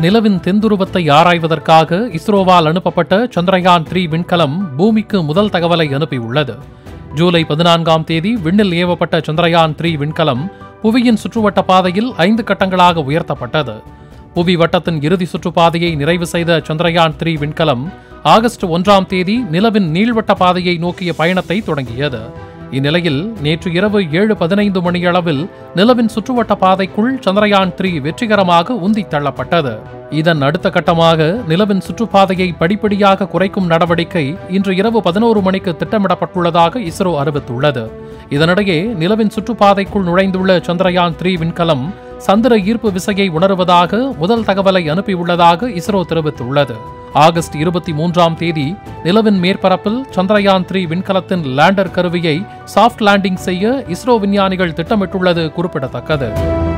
நிலவின் தென்துருவத்தை ஆராய்வதற்காக இஸ்ரோவால் அனுப்பப்பட்ட சந்திரயான் த்ரீ விண்கலம் பூமிக்கு முதல் தகவலை அனுப்பியுள்ளது ஜூலை பதினான்காம் தேதி விண்ணில் ஏவப்பட்ட சந்திரயான் த்ரீ விண்கலம் புவியின் சுற்றுவட்ட பாதையில் ஐந்து கட்டங்களாக உயர்த்தப்பட்டது புவி வட்டத்தின் இறுதி சுற்றுப்பாதையை நிறைவு செய்த சந்திரயான் த்ரீ விண்கலம் ஆகஸ்ட் ஒன்றாம் தேதி நிலவின் நீள்வட்ட பாதையை நோக்கிய பயணத்தை தொடங்கியது இந்நிலையில் நேற்று இரவு ஏழு பதினைந்து மணியளவில் நிலவின் சுற்றுவட்ட பாதைக்குள் சந்திரயான் த்ரீ வெற்றிகரமாக உந்தித் தள்ளப்பட்டது இதன் அடுத்த கட்டமாக நிலவின் சுற்றுப்பாதையை படிப்படியாக குறைக்கும் நடவடிக்கை இன்று இரவு பதினோரு மணிக்கு திட்டமிடப்பட்டுள்ளதாக இஸ்ரோ அறிவித்துள்ளது இதனிடையே நிலவின் சுற்றுப்பாதைக்குள் நுழைந்துள்ள சந்திரயான் த்ரீ விண்கலம் சந்திர ஈர்ப்பு விசையை உணருவதாக முதல் தகவலை அனுப்பியுள்ளதாக இஸ்ரோ தெரிவித்துள்ளது ஆகஸ்ட் இருபத்தி மூன்றாம் தேதி நிலவின் மேற்பரப்பில் சந்திரயான் த்ரீ விண்கலத்தின் லேண்டர் கருவியை சாஃப்ட் லேண்டிங் செய்ய இஸ்ரோ விஞ்ஞானிகள் திட்டமிட்டுள்ளது குறிப்பிடத்தக்கது